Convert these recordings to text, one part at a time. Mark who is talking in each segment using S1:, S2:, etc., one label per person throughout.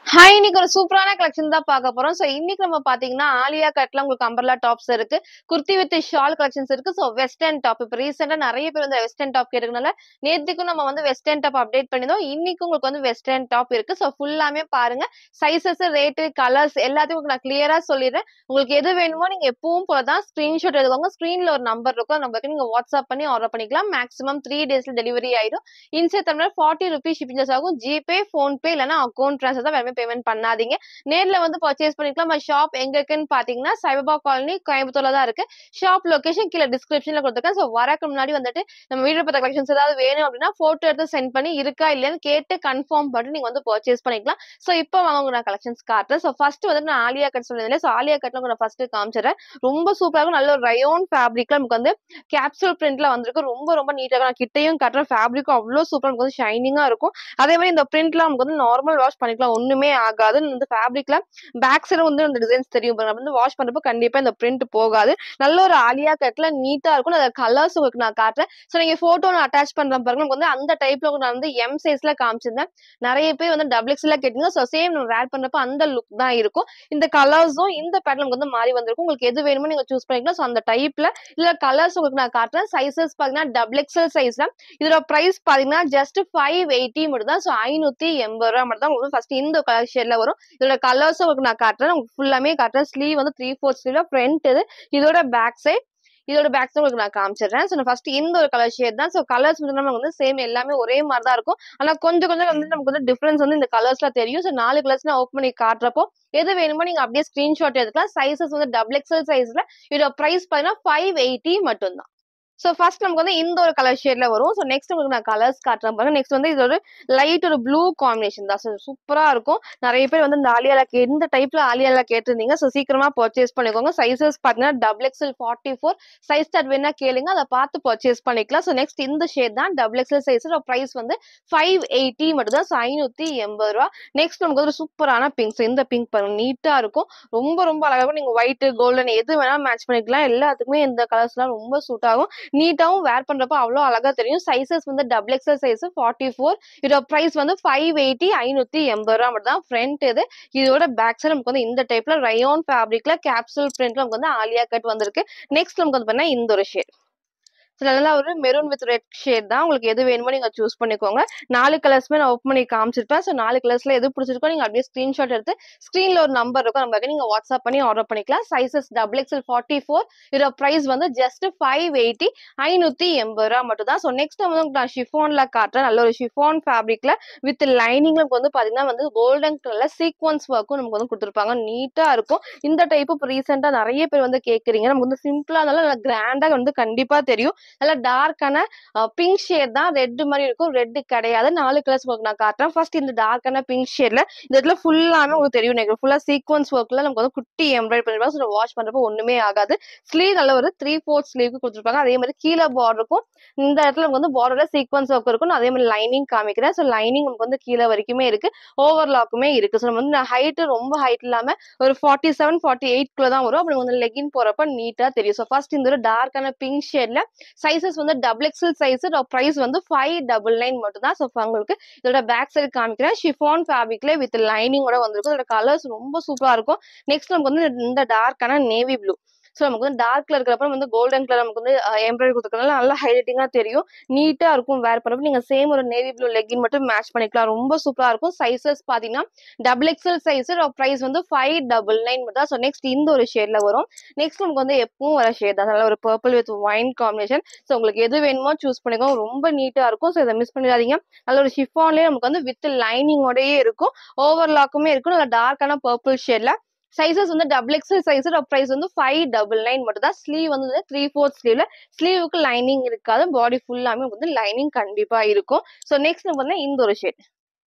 S1: hi இன்னைக்கு ஒரு சூப்பரான கலெக்ஷன் தான் பார்க்க போறோம் ஸோ இன்னைக்கு நம்ம பாத்தீங்கன்னா ஆலியா கட்ல உங்களுக்கு அம்பர்லா டாப்ஸ் இருக்கு குர்த்தி வித் ஷால் கலெக்ஷன்ஸ் இருக்கு ஸோ வெஸ்டர்ன் டாப் இப்போ ரீசெண்டா நிறைய பேர் வந்து வெஸ்டர்ன் டாப் கேட்டுக்கனால நேத்துக்கும் நம்ம வந்து வெஸ்டர்ன் டாப் அப்டேட் பண்ணிருந்தோம் இன்னைக்கு உங்களுக்கு வந்து வெஸ்டர்ன் டாப் இருக்கு ஸோ ஃபுல்லாமே பாருங்க சைசஸ் ரேட்டு கலர்ஸ் எல்லாத்தையும் உங்களுக்கு நான் கிளியரா சொல்லிடுறேன் உங்களுக்கு எது வேணுமோ நீங்க எப்பவும் போல தான் ஸ்கிரீன்ஷாட் எடுத்துக்கோங்க ஸ்கிரீன்ல ஒரு நம்பர் இருக்கும் நம்பருக்கு நீங்க வாட்ஸ்அப் பண்ணி ஆர்டர் பண்ணிக்கலாம் மேக்ஸிமம் த்ரீ டேஸ்ல டெலிவரி ஆயிடும் inside Tamil forty rupees shipping charge ஆகும் ஜிபே ஃபோன்பே இல்லைனா அக்கௌண்ட் ட்ரான்ஸ்ஃபர் தான் வேணுமே பேமெண்ட் பண்ணாதீங்க நேர்ல வந்து பர்ச்சேஸ் பண்ணிக்கலாம் ஷாப் எங்க இருக்குன்னு பாத்தீங்கன்னா சைபபா காலனி கோயம்புத்தூர்ல தான் இருக்கு ஷாப் லொகேஷன் கீழே டிஸ்கிரிப்ஷன்ல கொடுத்துருக்கேன் ஸோ வரக்கு முன்னாடி வந்துட்டு நம்ம வீடியோ பத்த கலெக்ஷன்ஸ் ஏதாவது வேணும் அப்படின்னா போட்டோ எடுத்து சென்ட் பண்ணி இருக்கா இல்லையான்னு கேட்டு கன்ஃபார்ம் பண்ணி நீங்க வந்து பர்ச்சேஸ் பண்ணிக்கலாம் ஸோ இப்போ வாங்க நான் கலெக்ஷன்ஸ் காட்டுறேன் ஸோ ஃபர்ஸ்ட் வந்து நான் ஆலியா கட் சொல்லியிருந்தேன் ஸோ ஆலியா கட்ல நான் ஃபர்ஸ்ட் காமிச்சிடுறேன் ரொம்ப சூப்பரா இருக்கும் நல்ல ஒரு ரயோன் ஃபேப்ரிக்ல நமக்கு வந்து கேப்சூல் பிரிண்ட்ல வந்திருக்கு ரொம்ப ரொம்ப நீட்டாக நான் கிட்டையும் காட்டுறேன் ஃபேப்ரிக்கும் அவ்வளோ சூப்பரா நமக்கு வந்து ஷைனிங்கா இருக்கும் அதே மாதிரி இந்த பிரிண்ட்ல நமக்கு வந்து நார்மல் வாஷ் பண்ணிக்கலாம் ஒண்ணுமே ஆகாது இந்த ஃபேப்ரிக்ல பேக் சைடு வந்து இந்த டிசைன்ஸ் தெரியும் பாருங்க நம்ம வந்து வாஷ் பண்றப்போ கண்டிப்பா இந்த பிரிண்ட் போகாது நல்ல ஒரு ஆலியா கட்ல நீட்டா இருக்கும் அந்த கலர்ஸ் உங்களுக்கு நான் காட்டுறேன் ஸோ நீங்க போட்டோ நான் அட்டாச் பண்றேன் பாருங்க நமக்கு வந்து அந்த டைப்ல நான் வந்து எம் சைஸ்ல காமிச்சிருந்தேன் நிறைய பேர் வந்து டபுள் எக்ஸ்ல கேட்டீங்க ஸோ சேம் நம்ம வேர் பண்றப்ப அந்த லுக் தான் இருக்கும் இந்த கலர்ஸும் இந்த பேட்டர்ன் வந்து மாறி வந்திருக்கும் உங்களுக்கு எது வேணுமோ நீங்க சூஸ் பண்ணிக்கலாம் ஸோ அந்த டைப்ல இல்ல கலர்ஸ் உங்களுக்கு நான் காட்டுறேன் சைசஸ் பாத்தீங்கன்னா டபுள் எக்ஸ்எல் சைஸ்ல இதோட பிரைஸ் பாத்தீங்கன்னா ஜஸ்ட் ஃபைவ் எயிட்டி மட்டும் தான் ஸோ ஐநூத்தி எண்பது ரூபா மட்டும் தான் உங்களுக்கு ஃபர்ஸ்ட் இந்த கலர் ஷேட்ல வரும் இதோட கலர்ஸும் உங்களுக்கு நான் காட்டுறேன் உங்களுக்கு ஃபுல்லாமே காட்டுறேன் ஸ்லீவ் வந்து த்ரீ ஃபோர்த் ஸ்லீவ்ல ஃப்ரண்ட் இது இதோட பேக் சைட் இதோட பேக் சைடு உங்களுக்கு நான் காமிச்சிடுறேன் ஸோ ஃபர்ஸ்ட் இந்த ஒரு கலர் ஷேட் தான் ஸோ கலர்ஸ் வந்து நமக்கு வந்து சேம் எல்லாமே ஒரே மாதிரி தான் இருக்கும் ஆனா கொஞ்சம் கொஞ்சம் வந்து நமக்கு வந்து டிஃபரன்ஸ் வந்து இந்த கலர்ஸ்ல தெரியும் ஸோ நாலு கலர்ஸ் நான் ஓப்பன் பண்ணி காட்டுறப்போ எது வேணுமோ நீங்க அப்படியே ஸ்கிரீன்ஷாட் எடுத்துக்கலாம் சைசஸ் வந்து டபுள் எக்ஸல் சைஸ்ல இதோட பிரைஸ் பார்த்தீங்கன்னா ஃபைவ் எயிட்டி மட்டும்தான் ஸோ ஃபர்ஸ்ட் நமக்கு வந்து இந்த ஒரு கலர் ஷேட்ல வரும் ஸோ நெக்ஸ்ட் உங்களுக்கு நான் கலர்ஸ் காட்டுறேன் பாருங்க நெக்ஸ்ட் வந்து இது ஒரு லைட் ஒரு ப்ளூ காம்பினேஷன் தான் ஸோ சூப்பரா இருக்கும் நிறைய பேர் வந்து இந்த ஆலியால எந்த டைப்ல ஆலியால கேட்டிருந்தீங்க ஸோ சீக்கிரமா பர்ச்சேஸ் பண்ணிக்கோங்க சைசஸ் பார்த்தீங்கன்னா double XL forty four size start வேணா கேளுங்க அதை பார்த்து பர்ச்சேஸ் பண்ணிக்கலாம் ஸோ நெக்ஸ்ட் இந்த ஷேட் தான் டபுள் எக்ஸ்எல் சைஸ் ப்ரைஸ் வந்து ஃபைவ் எயிட்டி மட்டும் தான் ஸோ ஐநூத்தி எண்பது ரூபா நெக்ஸ்ட் நமக்கு வந்து ஒரு சூப்பரான பிங்க் ஸோ இந்த பிங்க் பாருங்க நீட்டா இருக்கும் ரொம்ப ரொம்ப அழகா இருக்கும் நீங்க ஒயிட் கோல்டன் எது வேணா மேட்ச் பண்ணிக்கலாம் எல்லாத்துக்குமே இந்த கலர்ஸ்லாம் ரொம்ப சூட் ஆகும் நீட்டாவும் வேர் பண்றப்ப அவ்வளோ அழகா தெரியும் சைசஸ் வந்து double XL size forty four இதோட பிரைஸ் வந்து ஃபைவ் எயிட்டி ஐநூத்தி எண்பது ரூபா மட்டும் தான் ஃப்ரண்ட் இது இதோட பேக் சைடு நமக்கு வந்து இந்த டைப்ல ரயோன் ஃபேப்ரிக்ல கேப்சூல் பிரிண்ட்ல நமக்கு வந்து ஆலியா கட் வந்திருக்கு நெக்ஸ்ட் நமக்கு வந்து பார்த்தீங்கன்னா இந்த ஒரு ஷேட் ஸோ நல்லா ஒரு மெரூன் வித் ரெட் ஷேட் தான் உங்களுக்கு எது வேணுமோ நீங்க சூஸ் பண்ணிக்கோங்க நாலு கலர்ஸ்மே நான் ஓப்பன் பண்ணி காமிச்சிருப்பேன் ஸோ நாலு கலர்ஸ்ல எது பிடிச்சிருக்கோ நீங்க அப்படியே ஸ்கிரீன்ஷாட் எடுத்து ஸ்க்ரீன்ல ஒரு நம்பர் இருக்கும் நமக்கு நீங்க வாட்ஸ்அப் பண்ணி ஆர்டர் பண்ணிக்கலாம் sizes double XL forty four இதோட பிரைஸ் வந்து ஜஸ்ட் ஃபைவ் எயிட்டி ஐநூத்தி எண்பது ரூபா மட்டும் தான் ஸோ நெக்ஸ்ட் வந்து நான் ஷிஃபோன்ல காட்டுறேன் நல்ல ஒரு ஷிஃபோன் ஃபேப்ரிக்ல வித் லைனிங்ல வந்து பாத்தீங்கன்னா வந்து கோல்டன் கலர்ல சீக்வன்ஸ் ஒர்க்கும் நமக்கு வந்து கொடுத்துருப்பாங்க நீட்டா இருக்கும் இந்த டைப் இப்போ ரீசெண்டா நிறைய பேர் வந்து கேட்குறீங்க நமக்கு வந்து சிம்பிளா இருந்தாலும் நல்லா கிராண்டா வந்து கண்டிப்பா தெரியும் நல்லா டார்க்கான பிங்க் ஷேட் தான் ரெட் மாதிரி இருக்கும் ரெட் கிடையாது நாலு கலர்ஸ் உங்களுக்கு நான் காட்டுறேன் ஃபர்ஸ்ட் இந்த டார்க்கான பிங்க் ஷேட்ல இந்த இடத்துல ஃபுல்லாமே உங்களுக்கு தெரியும் நினைக்கிறேன் ஃபுல்லா சீக்வன்ஸ் ஒர்க்ல நமக்கு வந்து குட்டி எம்ப்ராய்டரி பண்ணிருப்பாங்க வாஷ் பண்றப்போ ஒண்ணுமே ஆகாது ஸ்லீவ் நல்ல ஒரு த்ரீ ஃபோர்த் ஸ்லீவ்க்கு கொடுத்துருப்பாங்க அதே மாதிரி கீழே பார்டருக்கும் இந்த இடத்துல நமக்கு வந்து பார்டர்ல சீக்வன்ஸ் ஒர்க் இருக்கும் நான் அதே மாதிரி லைனிங் காமிக்கிறேன் ஸோ லைனிங் நமக்கு வந்து கீழே வரைக்குமே இருக்கு ஓவர்லாக்குமே இருக்கு ஸோ நம்ம வந்து ஹைட் ரொம்ப ஹைட் இல்லாம ஒரு ஃபார்ட்டி செவன் ஃபார்ட்டி எயிட் குள்ள தான் வரும் அப்படி வந்து லெகின் போறப்ப நீட்டா தெரியும் ஸோ ஃபர்ஸ்ட் இந்த ஒரு டார்க்கான பிங்க் ஷேட்ல சைசஸ் வந்து டபுள் எக்ஸல் சைஸ் ப்ரைஸ் வந்து ஃபைவ் டபுள் நைன் மட்டும் தான் ஸோ உங்களுக்கு இதோட பேக் சைடு காமிக்கிறேன் ஷிஃபான் ஃபேப்ரிக்ல வித் லைனிங்கோட வந்திருக்கும் இதோட கலர்ஸ் ரொம்ப சூப்பரா இருக்கும் நெக்ஸ்ட் நமக்கு வந்து இந்த டார்க்கான நேவி ப்ளூ ஸோ நமக்கு வந்து டார்க்ல இருக்கிறப்ப வந்து கோல்டன் கலர் நமக்கு வந்து எம்ப்ராய்டரி கொடுத்துருக்கனால நல்லா ஹைலைட்டிங்கா தெரியும் நீட்டா இருக்கும் வேர் பண்ணப்ப நீங்க சேம் ஒரு நேவி ப்ளூ லெகின் மட்டும் மேட்ச் பண்ணிக்கலாம் ரொம்ப சூப்பரா இருக்கும் சைசஸ் பாத்தீங்கன்னா டபுள் எக்ஸல் சைஸ் ப்ரைஸ் வந்து ஃபைவ் டபுள் நைன் மட்டும் தான் ஸோ நெக்ஸ்ட் இந்த ஒரு ஷேட்ல வரும் நெக்ஸ்ட் நமக்கு வந்து எப்பவும் வர ஷேட் தான் நல்ல ஒரு purple with wine combination so உங்களுக்கு எது வேணுமோ சூஸ் பண்ணிக்கோங்க ரொம்ப நீட்டா இருக்கும் ஸோ இதை மிஸ் பண்ணிடாதீங்க நல்ல ஒரு ஷிஃபான்லேயே நமக்கு வந்து வித் லைனிங்கோடயே இருக்கும் ஓவர்லாக்குமே இருக்கும் நல்ல டார்க்கான பர்பிள் ஷேட்ல சைசஸ் வந்து டபுள் எக்ஸல் சைஸ் ப்ரைஸ் வந்து ஃபைவ் டபுள் நைன் மட்டும் தான் ஸ்லீவ் வந்து த்ரீ ஃபோர்த் ஸ்லீவ்ல ஸ்லீவுக்கு லைனிங் இருக்காது பாடி ஃபுல்லாமே வந்து லைனிங் கண்டிப்பா இருக்கும் ஸோ நெக்ஸ்ட் வந்து இந்த ஒரு ஷேட்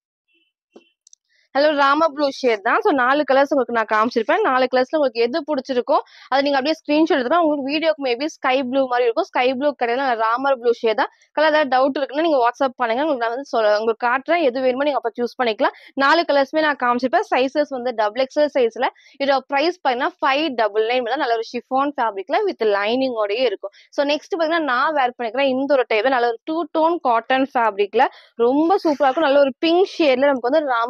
S1: ஹலோ ராம ப்ளூ ஷேட் தான் ஸோ நாலு கலர்ஸ் உங்களுக்கு நான் காமிச்சிருப்பேன் நாலு கலர்ஸ்ல உங்களுக்கு எது பிடிச்சிருக்கோ அதை நீங்க அப்படியே ஸ்கிரீன்ஷாட் எடுத்துனா உங்களுக்கு வீடியோக்கு மேபி ஸ்கை ப்ளூ மாதிரி இருக்கும் ஸ்கை ப்ளூ கிடையாது ராமர் ப்ளூ ஷேட் தான் கலர் ஏதாவது டவுட் இருக்குன்னா நீங்க வாட்ஸ்அப் பண்ணுங்க உங்களுக்கு நான் வந்து சொல்ல உங்களுக்கு காட்டுறேன் எது வேணுமோ நீங்க அப்போ சூஸ் பண்ணிக்கலாம் நாலு கலர்ஸ்மே நான் காமிச்சிருப்பேன் சைசஸ் வந்து டபுள் எக்ஸல் சைஸ்ல இதோட ப்ரைஸ் பார்த்தீங்கன்னா ஃபைவ் டபுள் நைன் தான் நல்ல ஒரு ஷிஃபான் ஃபேப்ரிக்ல வித் லைனிங்கோடயே இருக்கும் ஸோ நெக்ஸ்ட் பார்த்தீங்கன்னா நான் வேர் பண்ணிக்கிறேன் இந்த ஒரு டைப் நல்ல ஒரு டூ டோன் காட்டன் ஃபேப்ரிக்ல ரொம்ப சூப்பரா இருக்கும் நல்ல ஒரு பிங்க் ஷேட்ல நமக்கு வந்து ராமா ப்ளூ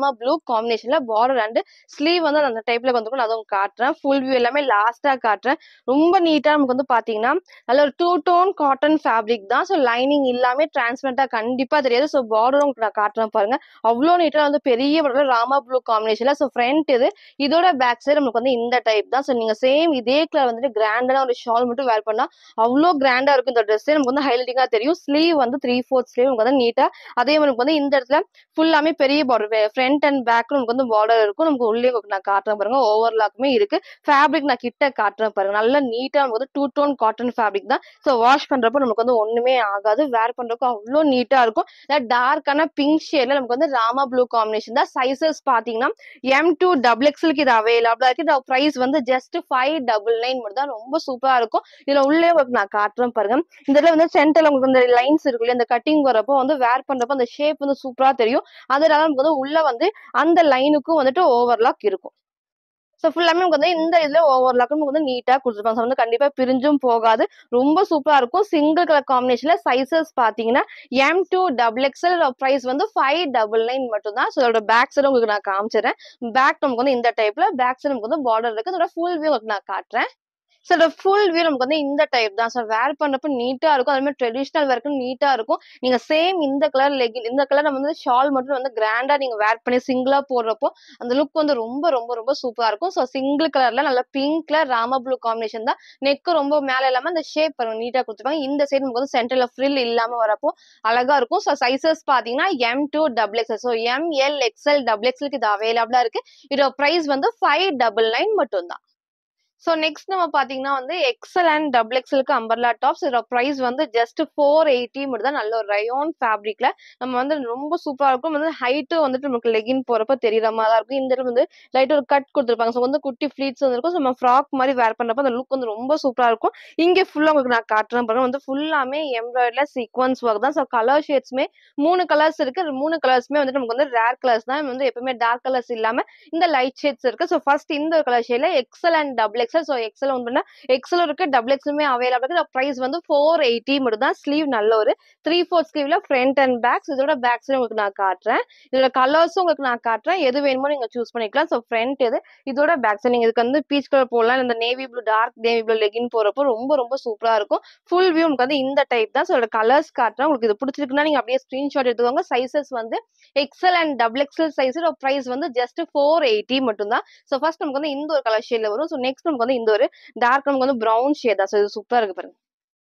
S1: காம்பினேஷன்ல பார்டர் அண்ட் ஸ்லீவ் வந்து அந்த டைப்ல வந்துருக்கும் அதுவும் காட்டுறேன் ஃபுல் வியூ எல்லாமே லாஸ்டா காட்டுறேன் ரொம்ப நீட்டா நமக்கு வந்து பாத்தீங்கன்னா நல்ல ஒரு டூ டோன் காட்டன் ஃபேப்ரிக் தான் ஸோ லைனிங் இல்லாம டிரான்ஸ்பரண்டா கண்டிப்பா தெரியாது ஸோ பார்டரும் உங்களுக்கு நான் காட்டுறேன் பாருங்க அவ்வளோ நீட்டா வந்து பெரிய border ராமா ப்ளூ காம்பினேஷன்ல ஸோ ஃப்ரண்ட் இது இதோட பேக் சைடு நமக்கு வந்து இந்த டைப் தான் ஸோ நீங்க சேம் இதே கலர் வந்துட்டு கிராண்டான ஒரு ஷால் மட்டும் வேர் பண்ணா அவ்வளோ கிராண்டா இருக்கும் இந்த ட்ரெஸ் நமக்கு வந்து ஹைலைட்டிங்கா தெரியும் ஸ்லீவ் வந்து த்ரீ ஃபோர்த் ஸ்லீவ் நமக்கு வந்து நீட்டா அதே மாதிரி நமக்கு வந்து இந்த இடத்துல ஃபுல்லாமே பெரிய பார்டர் ஃப்ரண்ட் அண்ட் பேக் நமக்கு வந்து பார்டர் இருக்கும் நமக்கு உள்ளே உங்களுக்கு நான் காட்டுறேன் பாருங்க ஓவர்லாக்குமே இருக்கு ஃபேப்ரிக் நான் கிட்ட காட்டுறேன் பாருங்க நல்லா நீட்டா நமக்கு வந்து டூ டோன் காட்டன் ஃபேப்ரிக் தான் ஸோ வாஷ் பண்றப்போ நமக்கு வந்து ஒண்ணுமே ஆகாது வேர் பண்றப்போ அவ்வளோ நீட்டா இருக்கும் டார்க்கான பிங்க் ஷேட்ல நமக்கு வந்து ராமா ப்ளூ காம்பினேஷன் தான் சைசஸ் பாத்தீங்கன்னா எம் டூ டபுள் எக்ஸ்எல்க்கு இது அவைலபிளா இருக்கு இந்த ப்ரைஸ் வந்து ஜஸ்ட் ஃபைவ் டபுள் நைன் மட்டும் தான் ரொம்ப சூப்பரா இருக்கும் இதுல உள்ளே உங்களுக்கு நான் காட்டுறேன் பாருங்க இந்த இடத்துல வந்து சென்டர்ல உங்களுக்கு இந்த லைன்ஸ் இருக்கு இல்லையா இந்த கட்டிங் வரப்போ வந்து வேர் பண்றப்போ அந்த ஷேப் வந்து சூப்பரா தெரியும் அதனால நமக்கு வந்து உள்ள வந்து அந்த லைனுக்கும் வந்துட்டு ஓவர்லாக் இருக்கும் ஸோ ஃபுல்லாமே நமக்கு வந்து இந்த இதுல ஓவர்லாக் நமக்கு வந்து நீட்டா கொடுத்துருப்பாங்க ஸோ வந்து கண்டிப்பா பிரிஞ்சும் போகாது ரொம்ப சூப்பரா இருக்கும் சிங்கிள் கலர் காம்பினேஷன்ல சைசஸ் பாத்தீங்கன்னா M to double XL price வந்து ஃபைவ் டபுள் நைன் மட்டும் தான் ஸோ அதோட பேக் சைடு உங்களுக்கு நான் காமிச்சிடுறேன் பேக் நமக்கு வந்து இந்த டைப்ல பேக் சைடு நமக்கு வந்து பார்டர் இருக்கு அதோட ஃபுல் வியூ உங்களுக்கு நான் காட்டுறேன் ஸோ இந்த ஃபுல் வியூ நமக்கு வந்து இந்த டைப் தான் ஸோ வேர் பண்றப்ப நீட்டா இருக்கும் அதே மாதிரி ட்ரெடிஷ்னல் ஒர்க்கு நீட்டா இருக்கும் நீங்க சேம் இந்த கலர் லெகின் இந்த கலர் நம்ம வந்து ஷால் மட்டும் வந்து கிராண்டா நீங்க வேர் பண்ணி சிங்கிளா போடுறப்போ அந்த லுக் வந்து ரொம்ப ரொம்ப ரொம்ப சூப்பரா இருக்கும் ஸோ சிங்கிள் கலர்ல நல்ல பிங்க்ல ராம ப்ளூ காம்பினேஷன் தான் நெக் ரொம்ப மேல இல்லாம அந்த ஷேப் நீட்டா கொடுத்துருப்பாங்க இந்த சைடு நமக்கு வந்து சென்டர்ல ஃப்ரில் இல்லாம வரப்போ அழகா இருக்கும் ஸோ சைசஸ் பாத்தீங்கன்னா M to double XL so M L XL double எக்ஸ்எல்க்கு இது அவைலபிளா இருக்கு இதோட ப்ரைஸ் வந்து ஃபைவ் டபுள் நைன் மட்டும் தான் ஸோ நெக்ஸ்ட் நம்ம பாத்தீங்கன்னா வந்து எக்ஸல் அண்ட் டபுள் எக்ஸலுக்கு அம்பர்லா டாப்ஸ் இதோட ப்ரைஸ் வந்து ஜஸ்ட் ஃபோர் எயிட்டி மட்டும் தான் நல்ல ஒரு ரயோன் ஃபேப்ரிக்ல நம்ம வந்து ரொம்ப சூப்பரா இருக்கும் வந்து ஹைட்டும் வந்துட்டு நமக்கு லெகின் போறப்ப தெரியற மாதிரி தான் இருக்கும் இந்த இடத்துல வந்து லைட் ஒரு கட் கொடுத்துருப்பாங்க ஸோ வந்து குட்டி ஃபிளீட்ஸ் வந்து இருக்கும் ஸோ நம்ம ஃப்ராக் மாதிரி வேர் பண்றப்ப அந்த லுக் வந்து ரொம்ப சூப்பரா இருக்கும் இங்க ஃபுல்லா உங்களுக்கு நான் காட்டுறேன் பாருங்க வந்து ஃபுல்லாமே எம்ப்ராய்டர்ல சீக்வன்ஸ் ஒர்க் தான் ஸோ கலர் ஷேட்ஸ்மே மூணு கலர்ஸ் இருக்கு அது மூணு கலர்ஸ்மே வந்துட்டு நமக்கு வந்து ரேர் கலர்ஸ் தான் வந்து எப்பவுமே டார்க் கலர்ஸ் இல்லாம இந்த லைட் ஷேட்ஸ் இருக்கு ஸோ ஃபர்ஸ்ட் இந்த ஒரு கலர் ஷேட்ல XL and double XL so XL ஒன்று பண்ணா எக்ஸல் இருக்கு டபுள் எக்ஸலுமே அவைலபிள் இருக்கு ப்ரைஸ் வந்து ஃபோர் எயிட்டி மட்டும் தான் ஸ்லீவ் நல்ல ஒரு த்ரீ ஃபோர் ஸ்லீவ்ல ஃப்ரண்ட் அண்ட் பேக்ஸ் இதோட பேக் சைடு உங்களுக்கு நான் காட்டுறேன் இதோட கலர்ஸும் உங்களுக்கு நான் காட்டுறேன் எது வேணுமோ நீங்க சூஸ் பண்ணிக்கலாம் ஸோ ஃப்ரண்ட் இது இதோட பேக் சைடு நீங்க இதுக்கு வந்து பீச் கலர் போடலாம் இல்ல இந்த navy blue dark navy blue legging போறப்போ ரொம்ப ரொம்ப சூப்பரா இருக்கும் ஃபுல் வியூ உங்களுக்கு வந்து இந்த டைப் தான் ஸோ இதோட கலர்ஸ் காட்டுறேன் உங்களுக்கு இது பிடிச்சிருக்குன்னா நீங்க அப்படியே ஸ்கிரீன்ஷாட் எடுத்துக்கோங்க சைசஸ் வந்து XL and double XL size price வந்து ஜஸ்ட் ஃபோர் எயிட்டி மட்டும் தான் ஸோ ஃபர்ஸ்ட் நமக்கு வந்து இந்த ஒரு கலர் ஷேட்ல வரும் ஸோ நெக்ஸ்ட் நமக்கு வந்து இந்த ஒரு டார்க் நமக்கு வந்து ப்ரௌன் ஷேட் தான் ஸோ இது சூப்பரா இருக்கு பாருங்க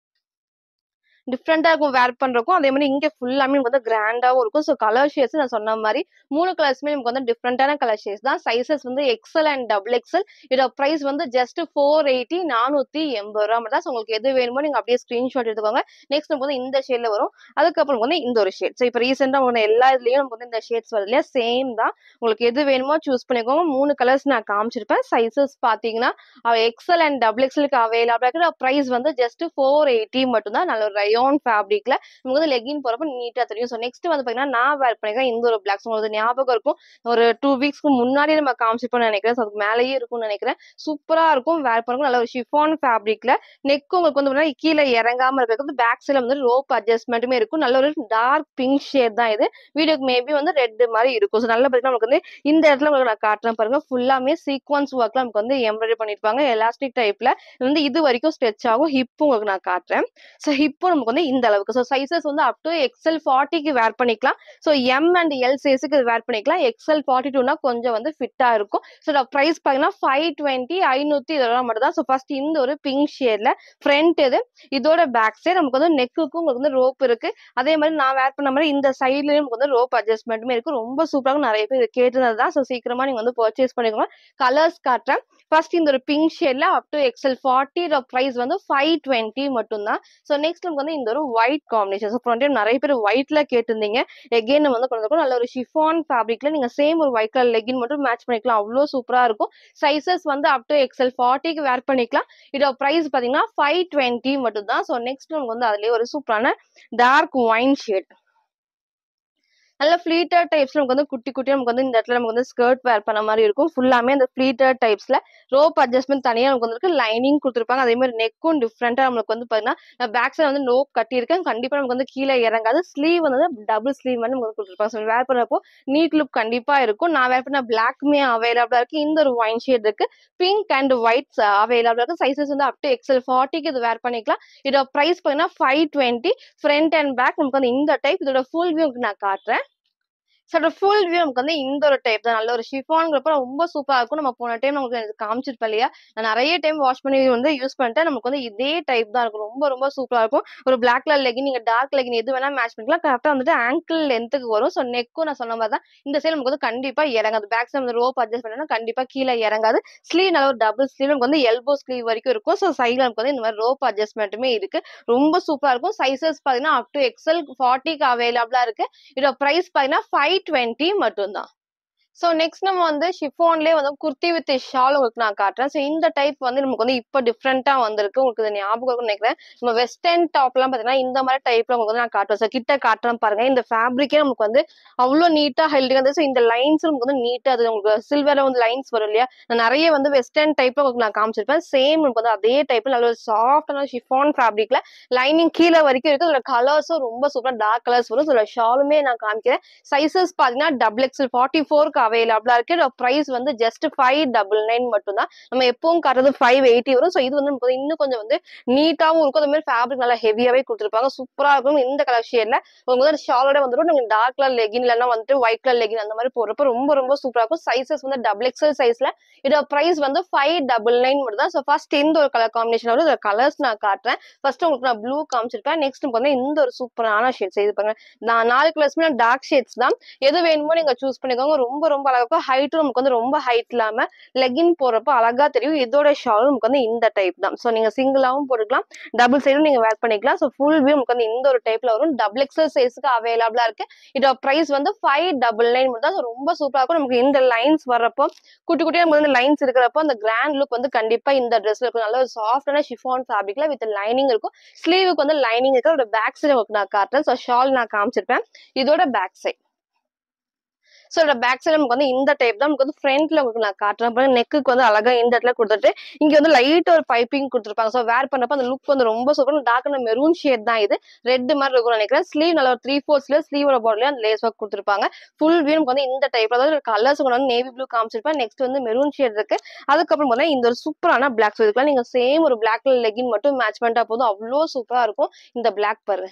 S1: டிஃப்ரெண்டா இருக்கும் வேர் பண்றதுக்கும் அதே மாதிரி இங்க ஃபுல்லாமே நமக்கு வந்து கிராண்டாவும் இருக்கும் ஸோ கலர் ஷேட்ஸ் நான் சொன்ன மாதிரி மூணு கலர்ஸ்மே நமக்கு வந்து டிஃப்ரெண்டான கலர் ஷேட்ஸ் தான் சைசஸ் வந்து எக்ஸல் அண்ட் டபுள் எக்ஸல் இதோட ப்ரைஸ் வந்து ஜஸ்ட் ஃபோர் எயிட்டி நானூத்தி எண்பது ரூபா மட்டும் தான் ஸோ உங்களுக்கு எது வேணுமோ நீங்க அப்படியே ஸ்கிரீன்ஷாட் எடுத்துக்கோங்க நெக்ஸ்ட் நமக்கு வந்து இந்த ஷேட்ல வரும் அதுக்கப்புறம் வந்து இந்த ஒரு ஷேட் ஸோ இப்போ ரீசெண்டா உங்களுக்கு எல்லா இதுலயும் நமக்கு வந்து இந்த ஷேட்ஸ் வருது இல்லையா சேம் தான் உங்களுக்கு எது வேணுமோ சூஸ் பண்ணிக்கோங்க மூணு கலர்ஸ் நான் காமிச்சிருப்பேன் சைசஸ் பாத்தீங்கன்னா எக்ஸல் அண்ட் டபுள் எக்ஸலுக்கு அவைலபிளா இருக்கிற ப்ரைஸ் வந்து ஜஸ்ட் ஃபோர் எயிட்டி மட்டும் தான் நல்ல ஒரு ரயோன் ஃபேப்ரிக்ல நமக்கு வந்து லெகின் போறப்ப நீட்டா தெரியும் ஸோ நெக்ஸ்ட் வந்து பாத்தீங்கன்னா நான் வேர் பண்ணிக்கிறேன் இந்த ஒரு பிளாக் உங்களுக்கு ஞாபகம் இருக்கும் ஒரு டூ வீக்ஸ்க்கு முன்னாடியே நம்ம காமிச்சிருப்போம்னு நினைக்கிறேன் ஸோ அதுக்கு மேலேயே இருக்கும்னு நினைக்கிறேன் சூப்பரா இருக்கும் வேர் பண்ணுறதுக்கும் நல்ல ஒரு ஷிஃபான் ஃபேப்ரிக்ல நெக் உங்களுக்கு வந்து பாத்தீங்கன்னா கீழே இறங்காம இருக்கிறது பேக் சைட்ல வந்து ரோப் அட்ஜஸ்ட்மெண்ட்டுமே இருக்கும் நல்ல ஒரு டார்க் பிங்க் ஷேட் தான் இது வீடியோக்கு மேபி வந்து ரெட் மாதிரி இருக்கும் ஸோ நல்லா பார்த்தீங்கன்னா நமக்கு வந்து இந்த இடத்துல உங்களுக்கு நான் காட்டுறேன் பாருங்க ஃபுல்லாமே சீக்வன்ஸ் ஒர்க்ல நமக்கு வந்து எம்ப்ராய்டரி பண்ணிருப்பாங்க எலாஸ்டிக் டைப்ல வந்து இது வரைக்கும் ஸ்ட்ரெச் ஆகும் ஹிப்பும் உங்களுக்கு நான் காட்டுறேன் ஸோ ஹிப்பும் நமக்கு வந்து இந்த அளவுக்கு ஸோ சைசஸ் வந்து அப் டு எக்ஸ்எல் ஃபார்ட்டிக்கு வேர் பண்ணிக்கலாம் ஸோ எம் அண்ட் எல் சைஸுக்கு இது வேர் பண்ணிக்கலாம் எக்ஸ்எல் ஃபார்ட்டி டூனா கொஞ்சம் வந்து ஃபிட்டா இருக்கும் ஸோ ப்ரைஸ் பார்த்தீங்கன்னா ஃபைவ் டுவெண்ட்டி ஐநூத்தி இதெல்லாம் மட்டும் தான் ஸோ ஃபர்ஸ்ட் இந்த ஒரு பிங்க் ஷேட்ல ஃப்ரண்ட் இது இதோட பேக் சைடு நமக்கு வந்து நெக்குக்கும் உங்களுக்கு வந்து ரோப் இருக்கு அதே மாதிரி நான் வேர் பண்ண மாதிரி இந்த சைட்லயும் நமக்கு வந்து ரோப் அட்ஜஸ்ட்மெண்ட்டுமே இருக்கு ரொம்ப சூப்பராக நிறைய பேர் கேட்டிருந்தது தான் ஸோ சீக்கிரமா நீங்க வந்து பர்ச்சேஸ் பண்ணிக்கோங்க கலர்ஸ் காட்டுறேன் ஃபர்ஸ்ட் இந்த ஒரு பிங்க் ஷேட்ல up to XL forty price வந்து ஃபைவ் டுவெண்ட்டி மட்டும் தான் ஸோ நெக்ஸ்ட் நமக்கு வந்து இந்த ஒரு ஒயிட் காம்பினேஷன் ஸோ ஃப்ரண்ட் நிறைய பேர் ஒயிட்ல கேட்டிருந்தீங்க எகெயின் நம்ம வந்து கொண்டு வந்திருக்கோம் நல்ல ஒரு ஷிஃபான் ஃபேப்ரிக்ல நீங்க சேம் ஒரு ஒயிட் கலர் லெகின் மட்டும் மேட்ச் பண்ணிக்கலாம் அவ்வளோ சூப்பரா இருக்கும் சைசஸ் வந்து அப் டு எக்ஸ்எல் ஃபார்ட்டிக்கு வேர் பண்ணிக்கலாம் இதோட ப்ரைஸ் பாத்தீங்கன்னா ஃபைவ் டுவெண்ட்டி மட்டும் தான் ஸோ நெக்ஸ்ட் நமக்கு வந்து அதுலயே ஒரு சூப்பரான டார்க் ஒயின் ஷேட் நல்ல ஃப்ளீட்டர் டைப்ஸ்ல நமக்கு வந்து குட்டி குட்டியா நமக்கு வந்து இந்த இடத்துல நமக்கு வந்து ஸ்கர்ட் வேர் பண்ண மாதிரி இருக்கும் ஃபுல்லாமே அந்த ஃப்ளீட்டர் டைப்ஸ்ல ரோப் அட்ஜஸ்ட்மெண்ட் தனியா நமக்கு வந்து லைனிங் கொடுத்துருப்பாங்க அதே மாதிரி நெக்கும் டிஃப்ரெண்டா நம்மளுக்கு வந்து பாத்தீங்கன்னா பேக் சைடு வந்து நோப் கட்டியிருக்கேன் கண்டிப்பா நமக்கு வந்து கீழே இறங்காது ஸ்லீவ் வந்து டபுள் ஸ்லீவ் வந்து நமக்கு வந்து கொடுத்துருப்பாங்க ஸோ வேர் பண்ணப்போ நீட் லுக் கண்டிப்பா இருக்கும் நான் வேர் பண்ண பிளாக்குமே அவைலபிளா இருக்கு இந்த ஒரு ஒயின் ஷேட் இருக்கு பிங்க் அண்ட் ஒயிட் அவைலபிளா இருக்கு சைசஸ் வந்து அப் டு எக்ஸல் ஃபார்ட்டிக்கு இது வேர் பண்ணிக்கலாம் இதோட ப்ரைஸ் பார்த்தீங்கன்னா five twenty front and back நமக்கு வந்து இந்த டைப் இதோட ஃபுல் வியூ நான் காட்டுறேன் ஸோ அதோட ஃபுல் வியூ நமக்கு வந்து இந்த ஒரு டைப் தான் நல்ல ஒரு ஷிஃபான்ங்கிறப்ப ரொம்ப சூப்பரா இருக்கும் நம்ம போன டைம் நமக்கு எனக்கு காமிச்சிருப்பேன் இல்லையா நான் நிறைய டைம் வாஷ் பண்ணி வந்து யூஸ் பண்ணிட்டேன் நமக்கு வந்து இதே டைப் தான் இருக்கும் ரொம்ப ரொம்ப சூப்பரா இருக்கும் ஒரு பிளாக் கலர் லெகின் நீங்க டார்க் லெகின் எது வேணா மேட்ச் பண்ணிக்கலாம் கரெக்டா வந்துட்டு ஆங்கிள் லென்த்துக்கு வரும் ஸோ நெக்கும் நான் சொன்ன மாதிரி தான் இந்த சைடு நமக்கு வந்து கண்டிப்பா இறங்காது பேக் சைடு வந்து ரோப் அட்ஜஸ்ட் பண்ணா கண்டிப்பா கீழே இறங்காது ஸ்லீவ் நல்ல ஒரு டபுள் ஸ்லீவ் நமக்கு வந்து எல்போ ஸ்லீவ் வரைக்கும் இருக்கும் ஸோ சைடில் நமக்கு வந்து இந்த மாதிரி ரோப் அட்ஜஸ்ட்மெண்ட்டுமே இருக்கு ரொம்ப சூப்பரா இருக்கும் சைசஸ் பார்த்தீங்கன்னா அப் டு எக்ஸல் ஃபார்ட்டிக்கு அவைலபிளா இருக்கு இதோட ப்ரைஸ் பார்த்தீங்கன்னா ஃபைவ் டுவெண்ட்டி மட்டும்தான் ஸோ நெக்ஸ்ட் நம்ம வந்து ஷிஃபோன்லேயே வந்து குர்த்தி வித் ஷால் உங்களுக்கு நான் காட்டுறேன் ஸோ இந்த டைப் வந்து நமக்கு வந்து இப்போ டிஃப்ரெண்ட்டாக வந்திருக்கு உங்களுக்கு இது ஞாபகம் இருக்கும்னு நினைக்கிறேன் நம்ம வெஸ்டர்ன் டாப்லாம் பார்த்தீங்கன்னா இந்த மாதிரி டைப்ல உங்களுக்கு வந்து நான் காட்டுவேன் ஸோ கிட்ட காட்டுறேன் பாருங்க இந்த ஃபேப்ரிக்கே நமக்கு வந்து அவ்வளோ நீட்டாக ஹைல்டிங் வந்து ஸோ இந்த லைன்ஸ் நமக்கு வந்து நீட்டாக அது உங்களுக்கு சில்வரில் வந்து லைன்ஸ் வரும் இல்லையா நான் நிறைய வந்து வெஸ்டர்ன் டைப்ல உங்களுக்கு நான் காமிச்சிருப்பேன் சேம் நமக்கு வந்து அதே டைப்ல நல்ல ஒரு சாஃப்டான ஷிஃபான் ஃபேப்ரிக்ல லைனிங் கீழே வரைக்கும் இருக்கு அதோட கலர்ஸும் ரொம்ப சூப்பராக டார்க் கலர்ஸ் வரும் ஸோ ஷாலுமே நான் காமிக்கிறேன் சைசஸ் பார்த்தீங்கன்னா டபுள் எக்ஸல் ஃபார்ட்டி ஃபோருக்கு அவைலபிளா இருக்கு ப்ரைஸ் வந்து ஜஸ்ட் ஃபைவ் டபுள் நைன் மட்டும் தான் நம்ம எப்பவும் காட்டுறது ஃபைவ் எயிட்டி வரும் ஸோ இது வந்து நமக்கு வந்து இன்னும் கொஞ்சம் வந்து நீட்டாவும் இருக்கும் அதே மாதிரி ஃபேப்ரிக் நல்லா ஹெவியாவே கொடுத்துருப்பாங்க சூப்பரா இருக்கும் இந்த கலர் ஷேட்ல உங்களுக்கு வந்து ஷாலோட வந்துடும் நீங்க டார்க் கலர் லெகின் இல்லைன்னா வந்துட்டு ஒயிட் கலர் லெகின் அந்த மாதிரி போடுறப்ப ரொம்ப ரொம்ப சூப்பரா இருக்கும் சைசஸ் வந்து டபுள் எக்ஸல் சைஸ்ல இதோட ப்ரைஸ் வந்து ஃபைவ் டபுள் நைன் மட்டும் தான் ஸோ ஃபர்ஸ்ட் இந்த ஒரு கலர் காம்பினேஷன் வரும் இதோட கலர்ஸ் நான் காட்டுறேன் ஃபர்ஸ்ட் உங்களுக்கு நான் ப்ளூ காமிச்சிருப்பேன் நெக்ஸ்ட் நமக்கு வந்து இந்த ஒரு சூப்பரான ஷேட்ஸ் இது பாருங்க நான் நாலு கலர்ஸ்மே டார்க் ஷேட்ஸ் தான் எது வேணுமோ நீங்க சூஸ் பண்ணிக்கோங்க ரொம்ப ரொம்ப அழகா இருக்கும் ஹைட்டும் நமக்கு வந்து ரொம்ப ஹைட் இல்லாம லெகின் போறப்ப அழகா தெரியும் இதோட ஷாலும் நமக்கு வந்து இந்த டைப் தான் ஸோ நீங்க சிங்கிளாவும் போட்டுக்கலாம் டபுள் சைடும் நீங்க வேர் பண்ணிக்கலாம் ஸோ ஃபுல் வியூ நமக்கு வந்து இந்த ஒரு டைப்ல வரும் டபுள் எக்ஸல் சைஸ்க்கு அவைலபிளா இருக்கு இதோட பிரைஸ் வந்து ஃபைவ் டபுள் நைன் மட்டும் தான் So ரொம்ப சூப்பரா இருக்கும் நமக்கு இந்த லைன்ஸ் வர்றப்போ குட்டி குட்டியா நமக்கு வந்து லைன்ஸ் இருக்கிறப்போ அந்த கிராண்ட் லுக் வந்து கண்டிப்பா இந்த ட்ரெஸ்ல இருக்கும் நல்ல ஒரு சாஃப்டான ஷிஃபான் ஃபேப்ரிக்ல வித் லைனிங் இருக்கும் ஸ்லீவுக்கு வந்து லைனிங் இருக்கு அதோட பேக் சைடு உங்களுக்கு நான் காட்டுறேன் ஸோ ஷால் நான் காமிச்சிருப்பேன் இதோட பேக் சைட் ஸோ இதோட பேக் சைடு நமக்கு வந்து இந்த டைப் தான் நமக்கு வந்து ஃப்ரண்ட்ல உங்களுக்கு நான் காட்டுறேன் அப்புறம் நெக்குக்கு வந்து அழகா இந்த இடத்துல கொடுத்துட்டு இங்க வந்து லைட் ஒரு பைப்பிங் கொடுத்துருப்பாங்க ஸோ வேர் பண்ணப்ப அந்த லுக் வந்து ரொம்ப சூப்பர் டார்க்கான மெரூன் ஷேட் தான் இது ரெட் மாதிரி இருக்கும்னு நினைக்கிறேன் ஸ்லீவ் நல்ல ஒரு த்ரீ ஃபோர்ஸ்ல ஸ்லீவோட பாடிலே அந்த லேஸ் ஒர்க் கொடுத்துருப்பாங்க ஃபுல் வியூ நமக்கு வந்து இந்த டைப் அதாவது கலர்ஸ் வந்து நேவி ப்ளூ காமிச்சிருப்பேன் நெக்ஸ்ட் வந்து மெரூன் ஷேட் இருக்கு அதுக்கப்புறம் பார்த்தா இந்த ஒரு சூப்பரான பிளாக் ஸோ இதுக்கெல்லாம் நீங்க சேம் ஒரு பிளாக் கலர் லெகின் மட்டும் மேட்ச் பண்ணிட்டா போதும் அவ்வளோ சூப்பரா இருக்கும் இந்த பிளாக் பாருங்க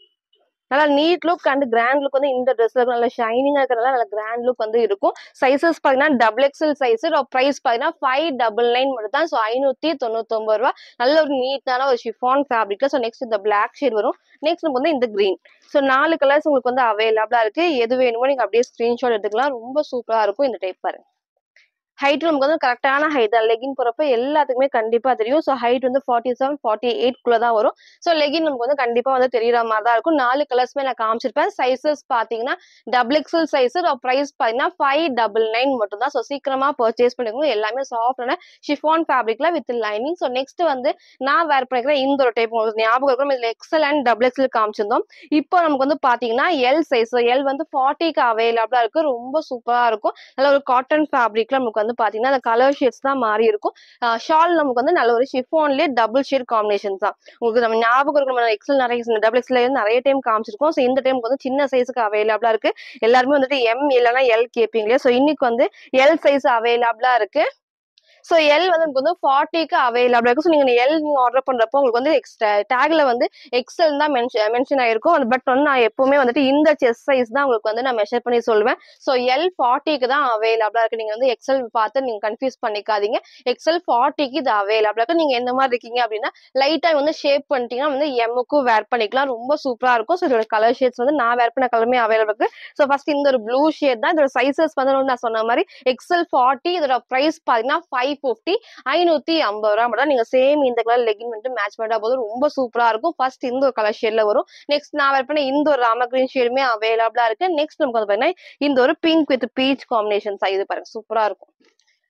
S1: நல்லா neat look and grand look வந்து இந்த ட்ரெஸ்ல இருக்கும் நல்லா ஷைனிங்கா இருக்கிறதுனால நல்ல கிராண்ட் லுக் வந்து இருக்கும் சைசஸ் பாத்தீங்கன்னா டபுள் எக்ஸல் சைஸ் ப்ரைஸ் பாத்தீங்கன்னா ஃபைவ் டபுள் நைன் மட்டும் தான் ஸோ ஐநூத்தி தொண்ணூத்தொன்பது ரூபா நல்ல ஒரு நீட்டான ஒரு ஷிஃபான் ஃபேப்ரிக்ல ஸோ நெக்ஸ்ட் இந்த பிளாக் ஷேட் வரும் நெக்ஸ்ட் நமக்கு வந்து இந்த கிரீன் ஸோ நாலு கலர்ஸ் உங்களுக்கு வந்து அவைலபிளா இருக்கு எது வேணுமோ நீங்க அப்படியே ஸ்கிரீன்ஷாட் எடுத்துக்கலாம் ரொம்ப சூப்பரா இருக்கும் இந்த டைப் பாருங்க ஹைட் நமக்கு வந்து கரெக்டான ஹைட் தான் லெகின் போறப்ப எல்லாத்துக்குமே கண்டிப்பா தெரியும் ஸோ ஹைட் வந்து ஃபார்ட்டி செவன் ஃபார்ட்டி எயிட் குள்ள தான் வரும் ஸோ லெகின் நமக்கு வந்து கண்டிப்பா வந்து தெரியற மாதிரி தான் இருக்கும் நாலு கலர்ஸ்மே நான் காமிச்சிருப்பேன் சைசஸ் பாத்தீங்கன்னா டபுள் எக்ஸல் சைஸ் ப்ரைஸ் பாத்தீங்கன்னா ஃபைவ் டபுள் நைன் மட்டும் தான் ஸோ சீக்கிரமா பர்ச்சேஸ் பண்ணிக்கோங்க எல்லாமே சாஃப்டான ஷிஃபான் ஃபேப்ரிக்ல வித் லைனிங் ஸோ நெக்ஸ்ட் வந்து நான் வேர் பண்ணிக்கிறேன் இந்த ஒரு டைப் உங்களுக்கு ஞாபகம் இருக்கும் இதுல எக்ஸல் அண்ட் டபுள் எக்ஸல் காமிச்சிருந்தோம் இப்போ நமக்கு வந்து பாத்தீங்கன்னா எல் சைஸ் எல் வந்து ஃபார்ட்டிக்கு அவைலபிளா இருக்கு ரொம்ப சூப்பரா இருக்கும் நல்ல ஒரு காட்டன் ஃபேப்ரிக்ல நமக்கு வந்து பாத்தீங்கன்னா அந்த கலர் ஷேட்ஸ் தான் மாறி இருக்கும் ஷால் நமக்கு வந்து நல்ல ஒரு ஷிஃபான்லயே டபுள் ஷேட் காம்பினேஷன் தான் உங்களுக்கு நம்ம ஞாபகம் இருக்கும் நம்ம எக்ஸல் நிறைய டபுள் எக்ஸ்ல நிறைய டைம் காமிச்சிருக்கோம் ஸோ இந்த டைம் வந்து சின்ன சைஸுக்கு அவைலபிளா இருக்கு எல்லாருமே வந்துட்டு எம் இல்லைன்னா எல் கேட்பீங்க இல்லையா ஸோ இன்னைக்கு வந்து எல் சைஸ் அவைலபிளா இருக்கு ஸோ எல் வந்து உங்களுக்கு வந்து ஃபார்ட்டிக்கு அவைலபிள் இருக்கும் ஸோ நீங்கள் எல் நீங்கள் ஆர்டர் பண்ணுறப்போ உங்களுக்கு வந்து எக்ஸ்ட்ரா டேக்ல வந்து எக்ஸல் தான் மென்ஷன் மென்ஷன் ஆயிருக்கும் பட் வந்து நான் எப்பவுமே வந்துட்டு இந்த செஸ் சைஸ் தான் உங்களுக்கு வந்து நான் மெஷர் பண்ணி சொல்லுவேன் ஸோ எல் ஃபார்ட்டிக்கு தான் அவைலபிளா இருக்கு நீங்கள் வந்து எக்ஸல் பார்த்து நீங்கள் கன்ஃபியூஸ் பண்ணிக்காதீங்க எக்ஸல் ஃபார்ட்டிக்கு இது அவைலபிளா இருக்கு நீங்கள் எந்த மாதிரி இருக்கீங்க அப்படின்னா லைட்டாக வந்து ஷேப் பண்ணிட்டீங்கன்னா வந்து எம்முக்கும் வேர் பண்ணிக்கலாம் ரொம்ப சூப்பரா இருக்கும் ஸோ இதோட கலர் ஷேட்ஸ் வந்து நான் வேர் பண்ண கலருமே அவைலபிள் இருக்கு ஸோ ஃபர்ஸ்ட் இந்த ஒரு ப்ளூ ஷேட் தான் இதோட சைசஸ் வந்து நான் சொன்ன மாதிரி எக்ஸல் ஃபார்ட்டி இதோட ப்ரைஸ் பார்த்தீங்கன்னா ஃபைவ் ஃபிஃப்டி ஐநூத்தி ஐம்பது ரூபா மட்டும் நீங்க சேம் இந்த கலர் லெகின் வந்து மேட்ச் பண்ணா போதும் ரொம்ப சூப்பரா இருக்கும் ஃபர்ஸ்ட் இந்த ஒரு கலர் ஷேட்ல வரும் நெக்ஸ்ட் நான் வேர் பண்ண இந்த ஒரு ராம கிரீன் ஷேடுமே அவைலபிளா இருக்கு நெக்ஸ்ட் நமக்கு வந்து பாத்தீங்கன்னா இந்த ஒரு பிங்க் வித் பீச் காம்பினேஷன் இது பாருங்க சூப்பரா இருக்கும்